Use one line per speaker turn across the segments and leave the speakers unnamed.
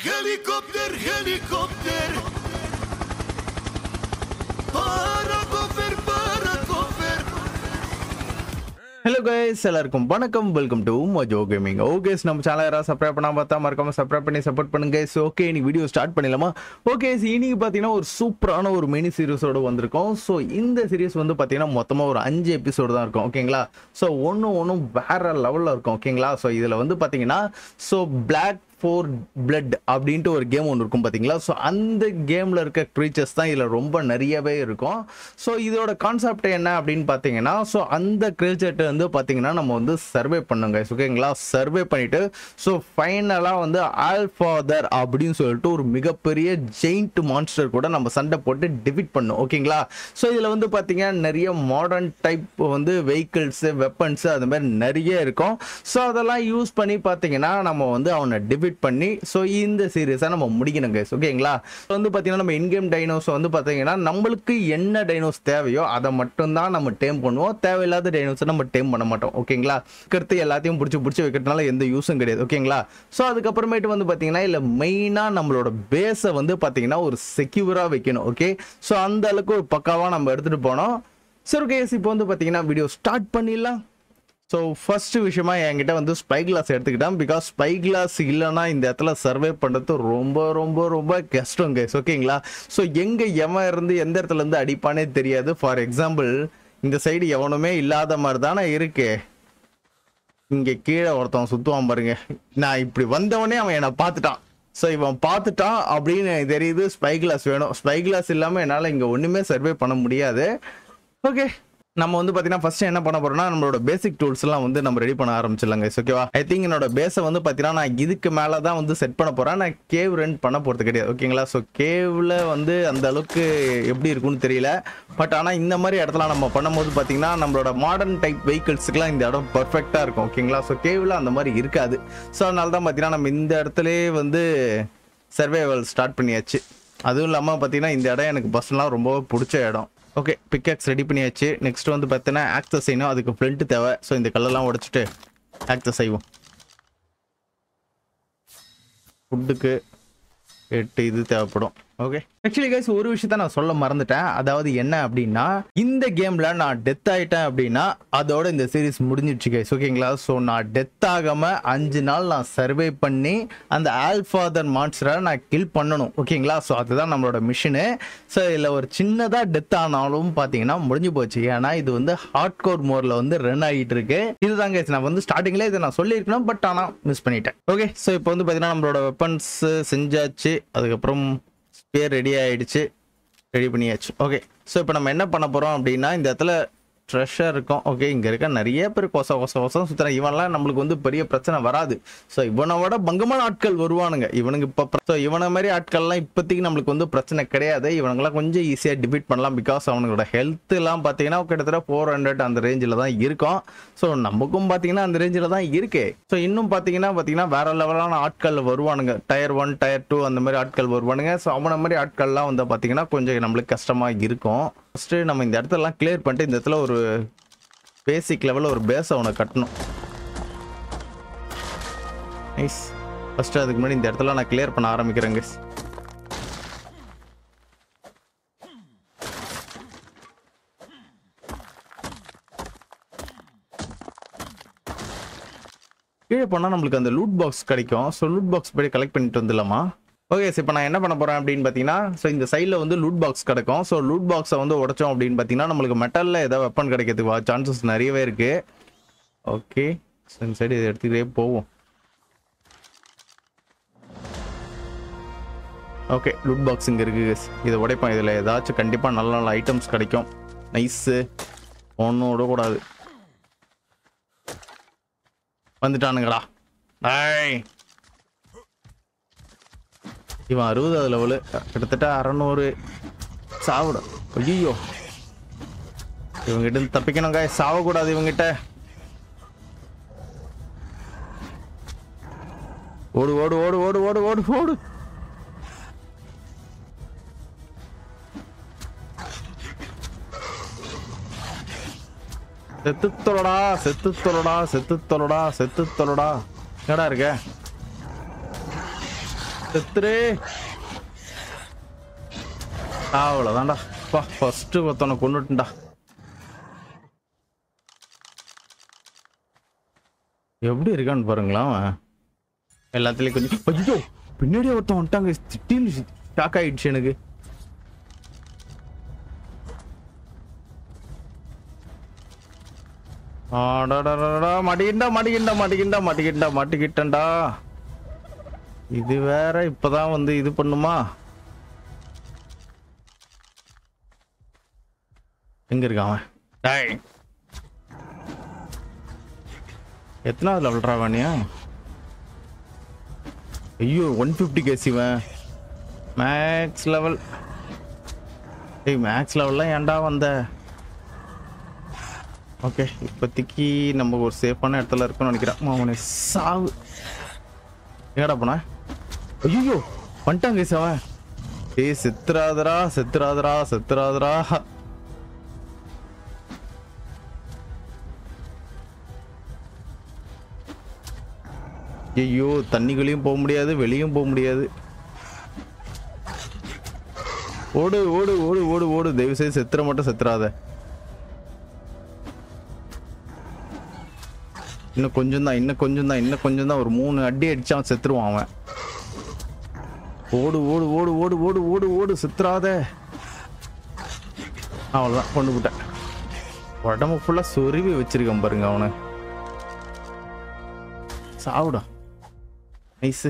Helikopter, helikopter. Paracofer, paracofer.
Hello guys எல்லாருக்கும் வணக்கம் welcome to Mojo gaming okay நம்ம சேனல் யாராவது சப்ஸ்கிரைப் பண்ணாம பார்த்தா மறக்காம சப்ஸ்கிரைப் பண்ணி சப்போர்ட் பண்ணுங்க ஸோ ஓகே இன்னைக்கு வீடியோ ஸ்டார்ட் பண்ணிடலாமா ஓகே இன்னைக்கு பார்த்தீங்கன்னா ஒரு சூப்பரான ஒரு மினி சீரிஸோட வந்திருக்கோம் ஸோ இந்த சீரிஸ் வந்து பார்த்தீங்கன்னா மொத்தமாக ஒரு அஞ்சு எபிசோடு தான் இருக்கும் ஓகேங்களா ஸோ ஒன்று ஒன்றும் வேற லெவலில் இருக்கும் ஓகேங்களா ஸோ இதில் வந்து பார்த்தீங்கன்னா ஸோ பிளாக் ஃபோர் பிளட் அப்படின்ட்டு ஒரு கேம் ஒன்று இருக்கும் பார்த்தீங்களா ஸோ அந்த கேமில் இருக்க க்ரீச்சர்ஸ் தான் இதில் ரொம்ப நிறையவே இருக்கும் ஸோ இதோட கான்செப்ட் என்ன அப்படின்னு பார்த்தீங்கன்னா ஸோ அந்த க்ரீச்சர்ட்ட வந்து பார்த்தீங்கன்னா நம்ம வந்து சர்வே பண்ணுங்க ஓகேங்களா சர்வே பண்ணிட்டு ஸோ ஃபைனலாக வந்து ஆல்ஃபாதர் அப்படின்னு சொல்லிட்டு ஒரு மிகப்பெரிய ஜெயிண்ட் மான்ஸ்டர் கூட நம்ம சண்டை போட்டு டிஃபிட் பண்ணும் ஓகேங்களா ஸோ இதில் வந்து பார்த்தீங்கன்னா நிறைய மாடர்ன் டைப் வந்து வெஹிக்கிள்ஸு வெப்பன்ஸு அது மாதிரி நிறைய இருக்கும் ஸோ அதெல்லாம் யூஸ் பண்ணி பார்த்தீங்கன்னா நம்ம வந்து அவனை டிஃபிட் பண்ணி ஸோ இந்த சீரியஸாக நம்ம முடிக்கணும் கைஸ் ஓகேங்களா So வந்து பார்த்தீங்கன்னா நம்ம இன்கேம் டைனோஸ் வந்து பார்த்தீங்கன்னா நம்மளுக்கு என்ன டைனோஸ் தேவையோ அதை மட்டும்தான் நம்ம டேம் பண்ணுவோம் தேவையில்லாத டைனோஸை நம்ம டேம் பண்ண மாட்டோம் ஓகேங்களா இருக்கிறது எல்லாத்தையும் பிடிச்சி பிடிச்சி வைக்கிறதுனால எந்த யூஸும் கிடையாது ஓகேங்களா ஸோ அதுக்கப்புறமேட்டு வந்து பார்த்தீங்கன்னா இல்லை மெயினாக நம்மளோட பேஸை வந்து பார்த்தீங்கன்னா ஒரு செக்யூராக வைக்கணும் ஓகே ஸோ அந்த அளவுக்கு ஒரு பக்காவாக நம்ம எடுத்துகிட்டு போனோம் சரி கேஸ் இப்போ வந்து பார்த்தீங்கன்னா வீடியோ ஸ்டார்ட் பண்ணிடலாம் ஸோ ஃபர்ஸ்ட் விஷயமா என்கிட்ட வந்து ஸ்பை கிளாஸ் எடுத்துக்கிட்டேன் பிகாஸ் ஸ்பை கிளாஸ் இல்லைன்னா இந்த இடத்துல சர்வே பண்ணுறது ரொம்ப ரொம்ப ரொம்ப கஷ்டம் கைஸ் ஓகேங்களா ஸோ எங்கே எவன் இருந்து எந்த இடத்துல இருந்து அடிப்பானே தெரியாது ஃபார் எக்ஸாம்பிள் இந்த சைடு எவனுமே இல்லாத மாதிரி தானே இருக்கு இங்கே கீழே ஒருத்தன் சுற்றுவான் பாருங்க நான் இப்படி வந்தவனே அவன் என்னை பார்த்துட்டான் ஸோ இவன் பார்த்துட்டான் அப்படின்னு எனக்கு தெரியுது ஸ்பை கிளாஸ் வேணும் ஸ்பை கிளாஸ் இல்லாமல் என்னால் இங்கே ஒன்றுமே சர்வே பண்ண முடியாது ஓகே நம்ம வந்து பார்த்தீங்கன்னா ஃபர்ஸ்ட் என்ன பண்ண போறோம்னா நம்மளோட பேசிக் டூல்ஸ் எல்லாம் வந்து நம்ம ரெடி பண்ண ஆரம்பிச்சிடலாங்க ஓகேவா ஐ திங்க் என்னோட பேஸை வந்து பார்த்தீங்கன்னா நான் இதுக்கு மேலே தான் வந்து செட் பண்ண போறேன் நான் கேவ் ரெண்ட் பண்ண போறது கிடையாது ஓகேங்களா ஸோ கேவ்ல வந்து அந்த அளவுக்கு எப்படி இருக்கும்னு தெரியல பட் ஆனால் இந்த மாதிரி இடத்துல நம்ம பண்ணும்போது பார்த்தீங்கன்னா நம்மளோட மாடர்ன் டைப் வெஹிக்கிள்ஸுக்குலாம் இந்த இடம் பர்ஃபெக்டாக இருக்கும் ஓகேங்களா ஸோ கேவ்ல அந்த மாதிரி இருக்காது ஸோ அதனால தான் பார்த்தீங்கன்னா நம்ம இந்த இடத்துலயே வந்து சர்வைவல் ஸ்டார்ட் பண்ணியாச்சு அதுவும் இல்லாமல் பார்த்தீங்கன்னா இந்த இடம் எனக்கு பர்சனலாக ரொம்ப பிடிச்ச இடம் ஓகே பிக்கெக்ஸ் ரெடி பண்ணியாச்சு நெக்ஸ்ட் வந்து பார்த்தீங்கன்னா ஆக்சஸ் செய்யணும் அதுக்கு ஃப்ரண்ட் தேவை ஸோ இந்த கல்லெல்லாம் உடைச்சிட்டு ஆக்சஸ் செய்வோம் ஃபுட்டுக்கு எட்டு இது தேவைப்படும் ஓகே ஆக்சுவலி கைஸ் ஒரு விஷயத்த நான் சொல்ல மறந்துட்டேன் அதாவது என்ன அப்படின்னா இந்த கேம்ல நான் டெத் ஆயிட்டேன் அப்படின்னா அதோட இந்த சீரிஸ் முடிஞ்சிடுச்சு கைஸ் ஓகேங்களா ஸோ நான் டெத் ஆகாம அஞ்சு நாள் நான் சர்வே பண்ணி அந்த ஆல்ஃபாதர் மான்ஸ்டரை நான் கில் பண்ணணும் ஓகேங்களா ஸோ அதுதான் நம்மளோட மிஷினு ஸோ இதில் ஒரு சின்னதாக டெத் ஆனாலும் பார்த்தீங்கன்னா முடிஞ்சு போச்சு ஏன்னா இது வந்து ஹார்ட் கோர் மோரில் வந்து ரன் ஆகிட்டு இருக்கு இதுதான் கைஸ் நான் வந்து ஸ்டார்டிங்லேயே இதை நான் சொல்லியிருக்கணும் பட் ஆனால் மிஸ் பண்ணிட்டேன் ஓகே ஸோ இப்போ வந்து பார்த்தீங்கன்னா நம்மளோட வெப்பன்ஸ் செஞ்சாச்சு அதுக்கப்புறம் ஸ்பேர் ரெடி ஆயிடுச்சு ரெடி பண்ணியாச்சு ஓகே ஸோ இப்போ நம்ம என்ன பண்ண போகிறோம் அப்படின்னா இந்த இடத்துல ட்ரெஷர் இருக்கும் ஓகே இங்கே இருக்க நிறைய பேர் கொச கொச கொசம் சுற்றுறேன் இவன்லாம் நம்மளுக்கு வந்து பெரிய பிரச்சனை வராது ஸோ இவனை விட பங்கமான ஆட்கள் வருவானுங்க இவனுக்கு இப்போ ஸோ இவனை மாதிரி ஆட்கள்லாம் இப்போதைக்கு நம்மளுக்கு வந்து பிரச்சனை கிடையாது இவனுங்களாம் கொஞ்சம் ஈஸியாக டிபீட் பண்ணலாம் பிகாஸ் அவனுங்களோட ஹெல்த் எல்லாம் பார்த்தீங்கன்னா கிட்டத்தட்ட ஃபோர் ஹண்ட்ரட் அந்த ரேஞ்சில் தான் இருக்கும் ஸோ நமக்கும் பார்த்தீங்கன்னா அந்த ரேஞ்சில் தான் இருக்கு ஸோ இன்னும் பார்த்தீங்கன்னா பார்த்தீங்கன்னா வேற லெவலான ஆட்கள் வருவானுங்க டயர் ஒன் டயர் டூ அந்த மாதிரி ஆட்கள் வருவானுங்க ஸோ அவனை மாதிரி ஆட்கள்லாம் வந்து பார்த்தீங்கன்னா கொஞ்சம் நம்மளுக்கு கஷ்டமாக இருக்கும் ஃபஸ்ட்டு நம்ம இந்த இடத்தெல்லாம் கிளியர் பண்ணிட்டு இந்த இடத்துல ஒரு பேசிக் லெவலில் ஒரு பேஸை அவனை கட்டணும் நைஸ் ஃபஸ்ட்டு அதுக்கு முன்னாடி இந்த இடத்துல நான் கிளியர் பண்ண ஆரம்பிக்கிறேங்க கீழே போனால் நம்மளுக்கு அந்த லூட் பாக்ஸ் கிடைக்கும் ஸோ லூட் பாக்ஸ் போய் கலெக்ட் பண்ணிட்டு வந்துடலாமா ஓகே இப்போ நான் என்ன பண்ண போகிறேன் அப்படின்னு பார்த்தீங்கன்னா ஸோ இந்த சைடில் வந்து லூட் பாக்ஸ் கிடைக்கும் ஸோ லூட் பாக்ஸை வந்து உடைச்சோம் அப்படின்னு பார்த்தீங்கன்னா நம்மளுக்கு மெட்டலில் ஏதாவது வெப்பன் கிடைக்கிறதுக்கு சான்சஸ் நிறையவே இருக்குது ஓகே ஸோ இந்த சைடு இதை எடுத்துக்கிட்டே போவோம் ஓகே லூட் பாக்ஸ் இங்கே இருக்குது guys. இதை உடைப்போம் இதில் ஏதாச்சும் கண்டிப்பாக நல்ல நல்ல ஐட்டம்ஸ் கிடைக்கும் நைஸு ஒன்றும் விடக்கூடாது வந்துட்டானுங்களா ஐய் இவன் அறுபதாவது லெவலு கிட்டத்தட்ட அறநூறு சாவிடும் ஐயோ இவங்கிட்ட இருந்து தப்பிக்கணுங்க சாவக்கூடாது இவங்கிட்ட ஓடு ஓடு ஓடு ஓடு ஓடு ஓடு ஓடு செத்து தொலடா செத்து தொலடா செத்து தொலடா செத்து தொலடா என்னடா இருக்க செத்துரு அவ்வளோதான்டா பா ஃபர்ஸ்ட் ஒருத்தவனை கொண்டுட்டா எப்படி இருக்கான்னு பாருங்களா அவன் எல்லாத்துலயும் கொஞ்சம் ஐயோ பின்னாடி ஒருத்தன் வந்துட்டாங்க திட்டில் ஷாக் ஆயிடுச்சு எனக்கு ஆடாடாடாடா, மாட்டிக்கிண்டா மாட்டிக்கிண்டா மாட்டிக்கிண்டா மாட்டிக்கிண்டா மாட்டிக்கிட்டேன்டா இது வேற இப்பதான் வந்து இது பண்ணுமா எங்க இருக்கான் அவன் டேய் எத்தனாவது லெவல் ராவானியா ஐயோ ஒன் ஃபிஃப்டி கேசிவன் மேக்ஸ் லெவல் ஏய் மேக்ஸ் லெவல்லாம் ஏன்டா வந்த ஓகே இப்போதைக்கு நம்ம ஒரு சேஃபான இடத்துல இருக்கோம்னு நினைக்கிறேன் அவனை சாவு எங்கடா போன ஐயோ வந்துட்டாங்க guys அவன் ஏய் செத்துறாதரா செத்துறாதரா செத்துறாதரா ஐயோ தண்ணிக்குள்ளேயும் போக முடியாது வெளியும் போக முடியாது ஓடு ஓடு ஓடு ஓடு ஓடு தயவு செய்து செத்துற மட்டும் செத்துறாத இன்னும் கொஞ்சம் தான் இன்னும் கொஞ்சம் தான் இன்னும் கொஞ்சம் தான் ஒரு மூணு அடி அடிச்சு அவன் செத்துருவான் அவன் ஓடு ஓடு ஓடு ஓடு ஓடு ஓடு ஓடு செத்துறாத அவ்வளோதான் கொண்டு விட்டேன் உடம்பு ஃபுல்லாக சொருவி வச்சிருக்கேன் பாருங்க அவனை சாவுடா நைஸு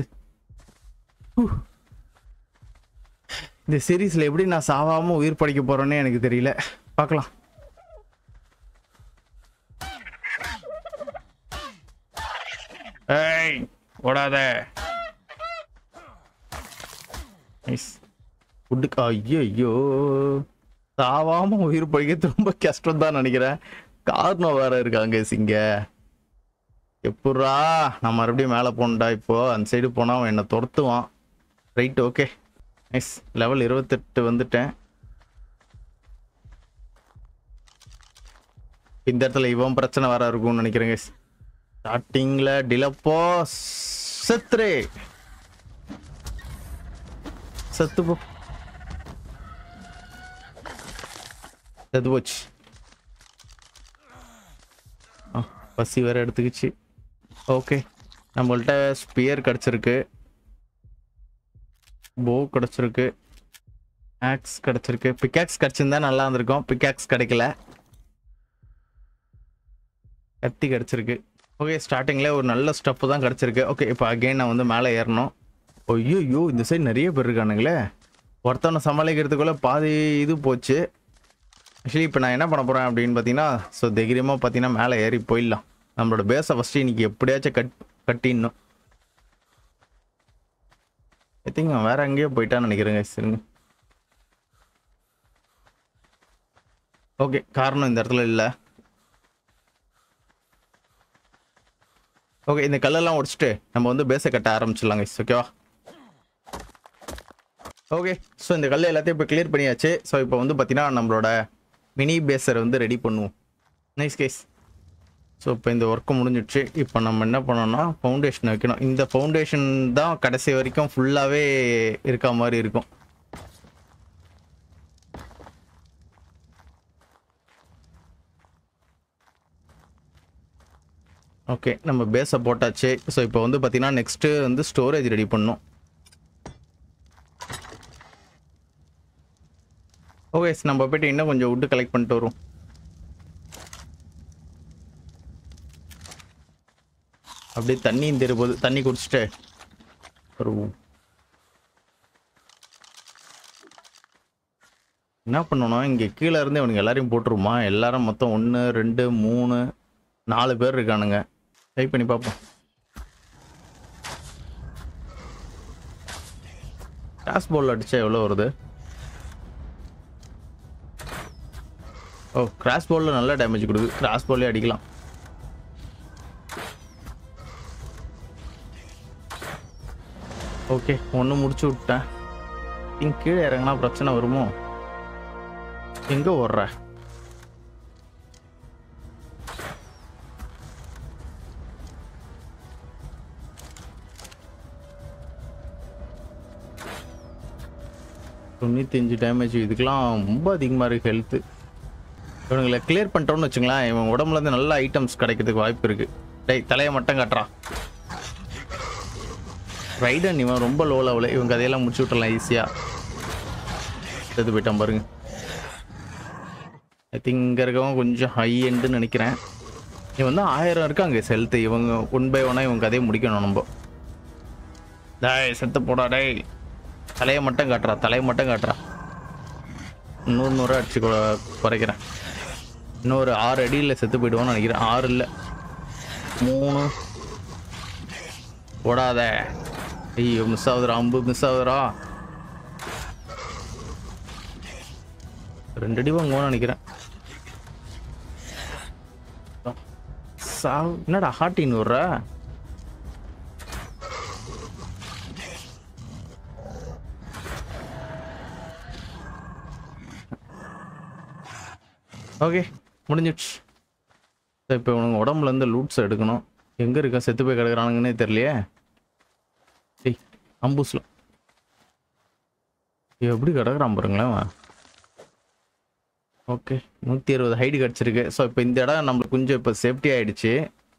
இந்த சீரீஸில் எப்படி நான் சாவாமல் உயிர் படிக்க போகிறேன்னே எனக்கு தெரியல பார்க்கலாம் ஏய் ஓடாத நைஸ் ஃபுட்டுக்கு ஐயோ ஐயோ சாவாம உயிர் பழிக்கிறது ரொம்ப கஷ்டம் தான் நினைக்கிறேன் காரணம் வேற இருக்காங்க சிங்க எப்பட்றா நான் மறுபடியும் மேலே போனடா இப்போ அந்த சைடு போனா அவன் என்னை துரத்துவான் ரைட் ஓகே நைஸ் லெவல் இருபத்தெட்டு வந்துட்டேன் இந்த இடத்துல இவன் பிரச்சனை வேற இருக்கும்னு நினைக்கிறேன் guys. ஸ்டார்டிங்ல டிலப்போ செத்துரே செத்து போ செத்து போச்சு ஆ, பசி வேற எடுத்துக்கிச்சு ஓகே நம்மள்ட்ட ஸ்பியர் கிடச்சிருக்கு போ கிடச்சிருக்கு ஆக்ஸ் கிடச்சிருக்கு பிக்காக்ஸ் கிடச்சிருந்தா நல்லா இருந்திருக்கும் பிக்காக்ஸ் கிடைக்கல கத்தி கிடச்சிருக்கு ஓகே ஸ்டார்டிங்கில் ஒரு நல்ல ஸ்டெப்பு தான் கிடச்சிருக்கு ஓகே இப்போ அகைன் நான் வந்து மேலே ஏறணும் ஐயோ இந்த சைடு நிறைய பேர் இருக்கானுங்களே ஒருத்தவனை சமாளிக்கிறதுக்குள்ள பாதி இது போச்சு ஆக்சுவலி இப்போ நான் என்ன பண்ண போகிறேன் அப்படின்னு பார்த்தீங்கன்னா ஸோ தைரியமாக பார்த்தீங்கன்னா மேலே ஏறி போயிடலாம் நம்மளோட பேஸை ஃபஸ்ட்டு இன்னைக்கு எப்படியாச்சும் கட் கட்டிடணும் ஐ திங்க் அவன் வேற எங்கேயோ போயிட்டான்னு நினைக்கிறேங்க சரிங்க ஓகே காரணம் இந்த இடத்துல இல்லை ஓகே இந்த கல்லெல்லாம் உடைச்சிட்டு நம்ம வந்து பேஸை கட்ட ஆரம்பிச்சிடலாங்க ஓகேவா ஓகே ஸோ இந்த கல் எல்லாத்தையும் இப்போ கிளியர் பண்ணியாச்சு ஸோ இப்போ வந்து பார்த்தீங்கன்னா நம்மளோட மினி பேஸரை வந்து ரெடி பண்ணுவோம் நைஸ் கேஸ் ஸோ இப்போ இந்த ஒர்க்கு முடிஞ்சிடுச்சு இப்போ நம்ம என்ன பண்ணோம்னா ஃபவுண்டேஷன் வைக்கணும் இந்த ஃபவுண்டேஷன் தான் கடைசி வரைக்கும் ஃபுல்லாகவே இருக்க மாதிரி இருக்கும் ஓகே நம்ம பேஸை போட்டாச்சு ஸோ இப்போ வந்து பார்த்தீங்கன்னா நெக்ஸ்ட்டு வந்து ஸ்டோரேஜ் ரெடி பண்ணணும் ஓகே நம்ம போயிட்டு இன்னும் கொஞ்சம் வுட்டு கலெக்ட் பண்ணிட்டு வரும் அப்படியே தண்ணி இந்த போது தண்ணி குடிச்சிட்டு வருவோம் என்ன பண்ணணும் இங்கே கீழே இருந்து இவனுங்க எல்லாரையும் போட்டுருமா எல்லாரும் மொத்தம் ஒன்று ரெண்டு மூணு நாலு பேர் இருக்கானுங்க ட்ரை பண்ணி பார்ப்போம் கிராஸ் பால் அடிச்சா எவ்வளோ வருது ஓ கிராஸ் பாலில் நல்ல டேமேஜ் கொடுக்குது கிராஸ் பால்லே அடிக்கலாம் ஓகே ஒன்று முடிச்சு விட்டேன் இங்க கீழே இறங்கினா பிரச்சனை வருமோ எங்கே ஓடுற தொண்ணூத்தஞ்சு டேமேஜ் இதுக்கெல்லாம் ரொம்ப அதிகமாக இருக்குது ஹெல்த்து இவனுங்களை கிளியர் பண்ணிட்டோம்னு வச்சுங்களேன் இவன் உடம்புல இருந்து நல்ல ஐட்டம்ஸ் கிடைக்கிறதுக்கு வாய்ப்பு இருக்குது டேய் தலையை மட்டும் காட்டுறான் ரைடன் இவன் ரொம்ப லோ லெவலு இவங்க அதையெல்லாம் முடிச்சு விட்டுறலாம் ஈஸியாக செத்து போயிட்டான் பாருங்க ஐ திங்க் இங்கே இருக்கவன் கொஞ்சம் ஹை எண்டுன்னு நினைக்கிறேன் இவன் வந்து ஆயிரம் இருக்காங்க செல்த்து இவங்க ஒன் பை ஒன்னாக இவங்க கதையை முடிக்கணும் நம்ம டேய் செத்து போடா டேய் தலையை மட்டும் காட்டுறா தலையை மட்டும் காட்டுறா நூறு நூறு அடிச்சு கொ- குறைக்கிறேன் இன்னொரு ஆறு அடியில் செத்து போயிடுவோன்னு நினைக்கிறேன் ஆறு இல்லை மூணு போடாத ஐயோ மிஸ் ஆகுதுடா அம்பு மிஸ் ஆகுதுடா ரெண்டு அடி வாங்குவோன்னு நினைக்கிறேன் சாவு என்னடா ஹார்டின் விட்ற ஓகே முடிஞ்சிடுச்சு இப்போ உனக்கு உடம்புல இருந்து லூட்ஸ் எடுக்கணும் எங்கே இருக்கா செத்து போய் கிடக்குறானுங்கன்னே தெரியலையே ஏய் அம்பூஸ்ல எப்படி கிடக்குறான் பாருங்களேன் அவன். ஓகே நூற்றி அறுபது ஹைடு கிடச்சிருக்கு ஸோ இப்போ இந்த இடம் நம்மளுக்கு கொஞ்சம் இப்போ சேஃப்டி ஆயிடுச்சு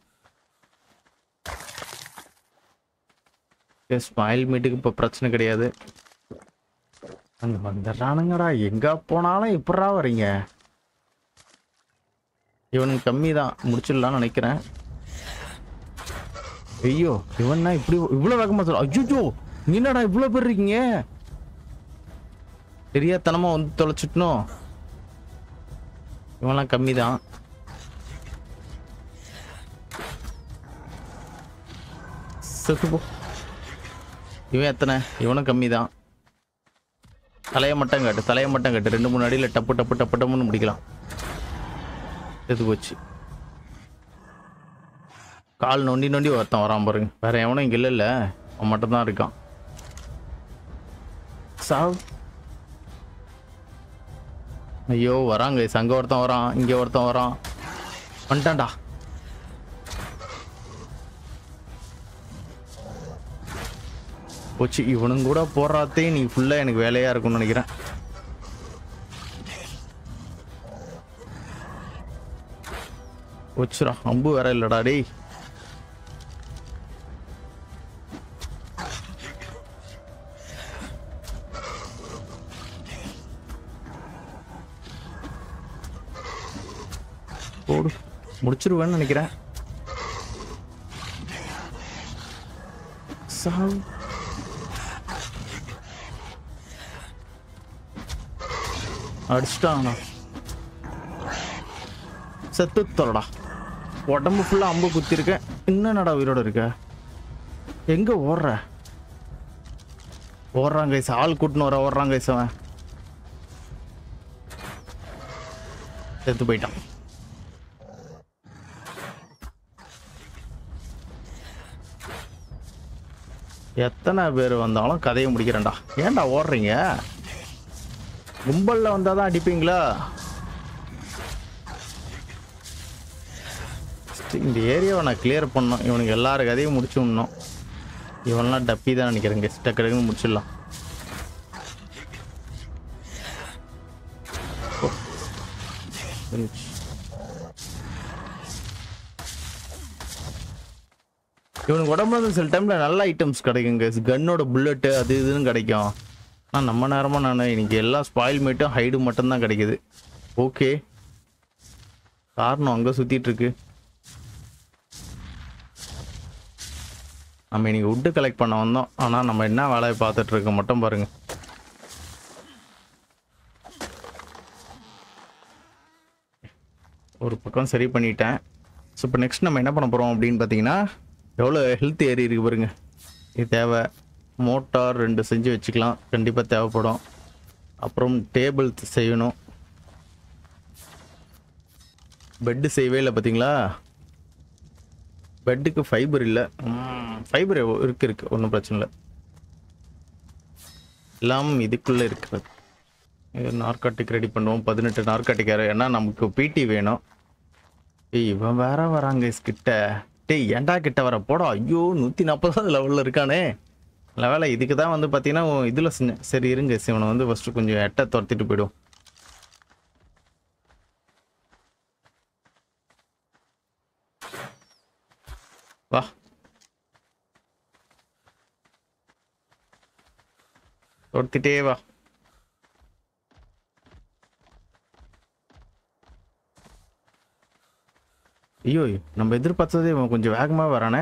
ஸ்மைல் மீட்டுக்கு இப்போ பிரச்சனை கிடையாது அங்கே வந்துடுறானுங்கடா எங்கே போனாலும் எப்படா வரீங்க இவனுக்கு கம்மி தான் முடிச்சிடலாம்னு நினைக்கிறேன் ஐயோ இவன்னா இப்படி இவ்வளோ வேகமாக சொல்ல ஐயோ என்னடா இவ்வளோ பேர் இருக்கீங்க தெரியாதனமா வந்து தொலைச்சிட்டணும் இவன்லாம் கம்மி தான் செத்து போ இவன் எத்தனை இவனும் கம்மி தான் தலையை மட்டும் காட்டு தலையை மட்டும் காட்டு ரெண்டு மூணு அடியில் டப்பு டப்பு டப்பு டப்புன்னு முடிக்கலாம் செத்து போச்சு கால் நொண்டி நொண்டி ஒருத்தன் வரான் பாருங்க வேற எவனும் இங்கே இல்லைல்ல அவன் மட்டும் தான் இருக்கான் சாவ் ஐயோ வராங்க அங்க ஒருத்தன் வரான் இங்க ஒருத்தன் வரான் வந்துட்டான்டா போச்சு இவனும் கூட போடுறாதே நீ ஃபுல்லா எனக்கு வேலையா இருக்கும்னு நினைக்கிறேன் போச்சுடா அம்பு வேற இல்லடா டேய் போடு முடிச்சிருவேன்னு நினைக்கிறேன் சாவு அடிச்சிட்டானா செத்து தொலைடா உடம்பு ஃபுல்லா அம்பு குத்திருக்கேன் என்னடா உயிரோட இருக்க எங்க ஓடுற ஓடுறாங்க கைஸ் ஆள் கூட்டின்னு வர ஓடுறாங்க கைஸ் அவன் செத்து போயிட்டான் எத்தனை பேர் வந்தாலும் கதையை முடிக்கிறேன்டா ஏன்டா ஓடுறீங்க கும்பல்ல வந்தாதான் தான் அடிப்பீங்களா First இந்த ஏரியாவை நான் கிளியர் பண்ணோம் இவனுக்கு எல்லாரும் கதையும் முடிச்சு விடணும் இவன்லாம் டப்பி தான் நினைக்கிறேங்க டக்கு டக்குன்னு முடிச்சிடலாம் ஓ. இருந்துச்சு. இவனுக்கு உடம்புல இருந்து சில டைம்ல நல்ல ஐட்டம்ஸ் கிடைக்குங்க கன்னோட புல்லட்டு அது இதுன்னு கிடைக்கும் ஆனால் நம்ம நேரமாக நான் இன்னைக்கு எல்லா ஸ்பாயில் மேட்டும் ஹைடு மட்டும்தான் கிடைக்குது ஓகே காரணம் அங்கே சுத்திட்டு இருக்கு நம்ம இன்னைக்கு வுட்டு கலெக்ட் பண்ண வந்தோம் ஆனால் நம்ம என்ன வேலையை பார்த்துட்டு இருக்க மட்டும் பாருங்க ஒரு பக்கம் சரி பண்ணிட்டேன் ஸோ இப்போ நெக்ஸ்ட் நம்ம என்ன பண்ண போகிறோம் அப்படின்னு பார்த்தீங்கன்னா எவ்வளோ ஹெல்த் ஏறி இருக்கு பாருங்க இது தேவை மோட்டார் ரெண்டு செஞ்சு வச்சுக்கலாம் கண்டிப்பாக தேவைப்படும் அப்புறம் டேபிள் செய்யணும் பெட்டு செய்யவே இல்லை பார்த்தீங்களா பெட்டுக்கு ஃபைபர் இல்லை ஃபைபர் இருக்கு இருக்கு ஒன்றும் பிரச்சனை இல்லை எல்லாம் இதுக்குள்ளே இருக்கிறது நார்காட்டிக் ரெடி பண்ணுவோம் பதினெட்டு நார்காட்டிக் ஏன்னா நமக்கு பிடி வேணும் ஏய் இவன் வேற வராங்க கிட்ட டேய் ஏன்டா கிட்ட வர போடா ஐயோ நூற்றி நாற்பதாவது லெவலில் இருக்கானே நல்ல வேலை இதுக்கு தான் வந்து பார்த்தீங்கன்னா இதில் செஞ்சேன் சரி இருங்க சிவனை வந்து ஃபஸ்ட்டு கொஞ்சம் எட்ட துரத்திட்டு போயிடும் வா துரத்திட்டே வா ஐயோ நம்ம எதிர்பார்த்ததே இவன் கொஞ்சம் வேகமாக வரானே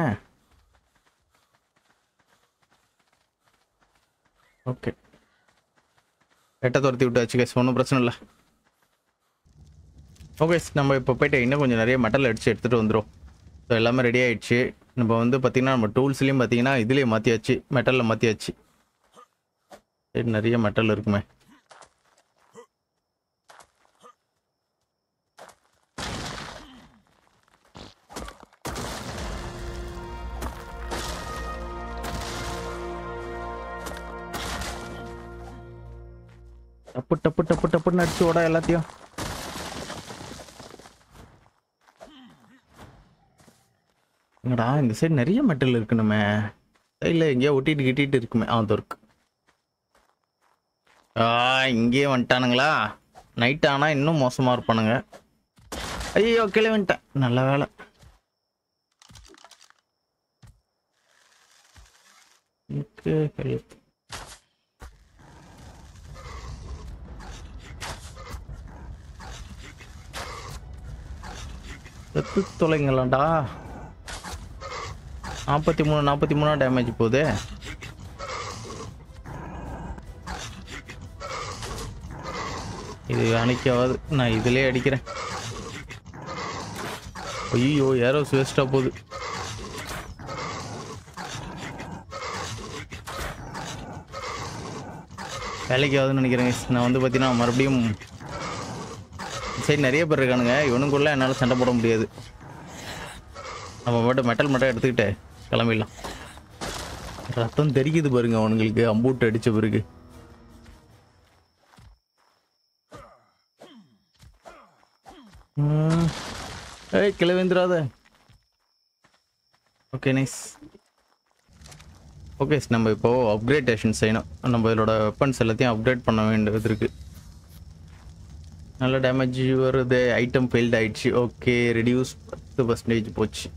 ஓகே எட்ட துரத்தி விட்டாச்சு கேஸ் ஒன்றும் பிரச்சனை இல்லை ஓகே நம்ம இப்போ போயிட்டு இன்னும் கொஞ்சம் நிறைய மெட்டல் அடிச்சு எடுத்துகிட்டு வந்துடும் ஸோ எல்லாமே ரெடி ஆயிடுச்சு நம்ம வந்து பார்த்திங்கன்னா நம்ம டூல்ஸ்லேயும் பார்த்தீங்கன்னா இதுலேயே மாற்றியாச்சு மெட்டலில் மாற்றியாச்சு சரி நிறைய மெட்டல் இருக்குமே டப்பு டப்பு டப்பு டப்புன்னு அடிச்சு ஓட எல்லாத்தையும் என்னடா இந்த சைடு நிறைய மெட்டல் இருக்கு நம்ம சைடில் எங்கேயோ ஒட்டிட்டு கிட்டிட்டு இருக்குமே ஆ இருக்கு ஆ இங்கேயே வந்துட்டானுங்களா நைட் ஆனால் இன்னும் மோசமாக இருப்பானுங்க ஐயோ கீழே வந்துட்டேன் நல்ல வேலை Okay, help. செத்து தொலைங்களாண்டா நாற்பத்தி மூணு நாற்பத்தி மூணா டேமேஜ் போகுது இது அணைக்காவது நான் இதிலே அடிக்கிறேன் ஐயோ யாரோ வேஸ்ட்டாக போகுது வேலைக்கு ஆகுதுன்னு நினைக்கிறேன் guys. நான் வந்து பார்த்தீங்கன்னா மறுபடியும் சரி நிறைய பேர் இருக்கானுங்க இவனுக்குள்ள என்னால் சண்டை போட முடியாது நம்ம மட்டும் மெட்டல் மட்டும் எடுத்துக்கிட்டு கிளம்பிடலாம் ரத்தம் தெரிக்குது பாருங்க அவனுங்களுக்கு அம்பூட்டு அடிச்ச பிறகு ம். ஏய் கிளவேந்திராத ஓகே நைஸ் ஓகே நம்ம இப்போ அப்கிரேடேஷன் செய்யணும் நம்ம இதோட வெப்பன்ஸ் எல்லாத்தையும் அப்கிரேட் பண்ண வேண்டியது இருக்கு நல்ல டேமேஜ் வருது ஐட்டம் ஃபெயில்ட் ஆயிடுச்சு ஓகே ரெடியூஸ் பத்து பர்சன்டேஜ் போச்சு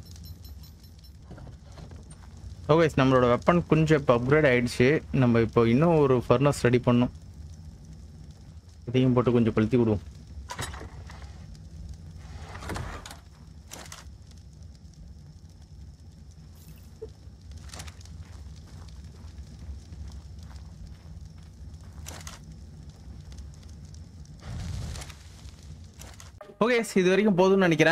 ஓகே நம்மளோட வெப்பன் கொஞ்சம் இப்போ அப்கிரேட் ஆயிடுச்சு நம்ம இப்போ இன்னும் ஒரு ஃபர்னஸ் ரெடி பண்ணோம் இதையும் போட்டு கொஞ்சம் கொளுத்தி விடுவோம் ஓகே இது வரைக்கும் போதும்னு நினைக்கிறேன்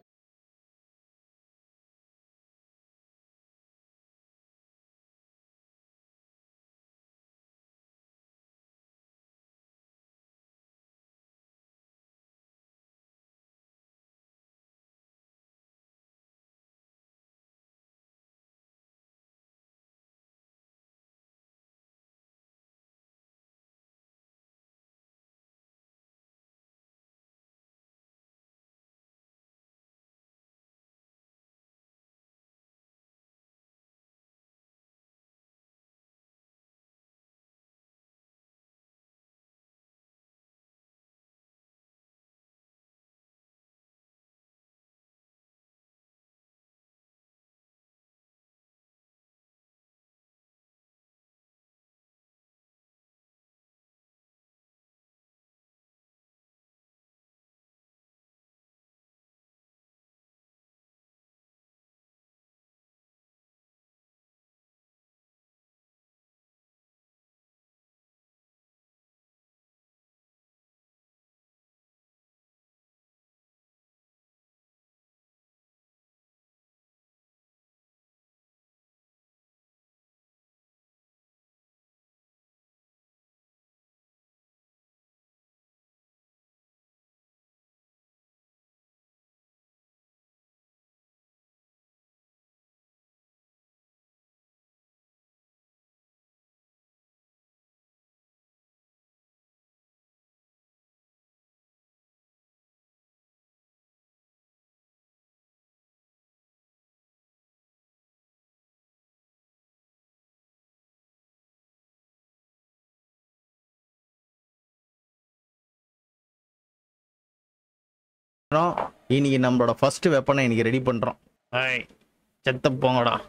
இன்னைக்கு நம்மளோட ஃபர்ஸ்ட் வெப்பனை இன்னைக்கு ரெடி பண்றோம் ஐய் செத்த போங்கடா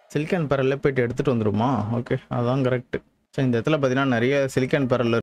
சிலிக்கான் பேரலில் போயிட்டு எடுத்துகிட்டு வந்துருமா ஓகே அதான் கரெக்ட் ஸோ இந்த இடத்துல பார்த்தீங்கன்னா நிறைய சிலிக்கான் பேரல்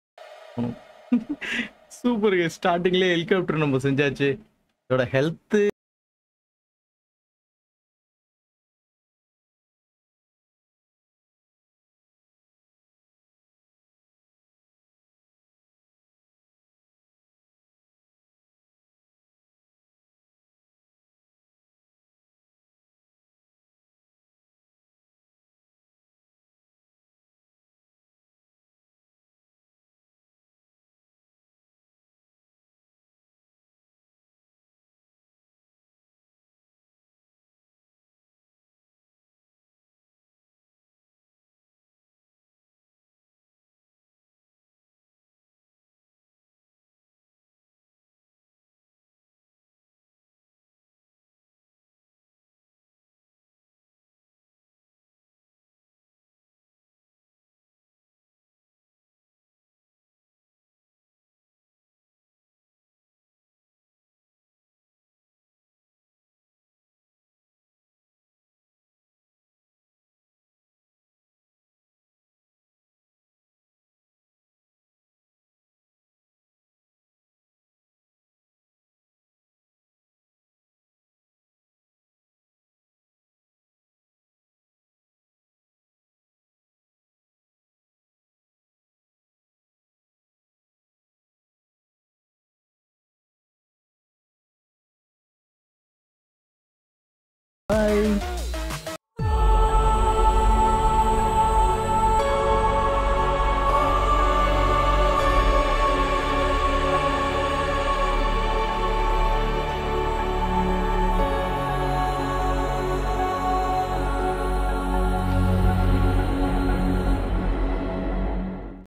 சூப்பர் ஸ்டார்டிங்லேயே ஹெலிகாப்டர் நம்ம செஞ்சாச்சு இதோட ஹெல்த்து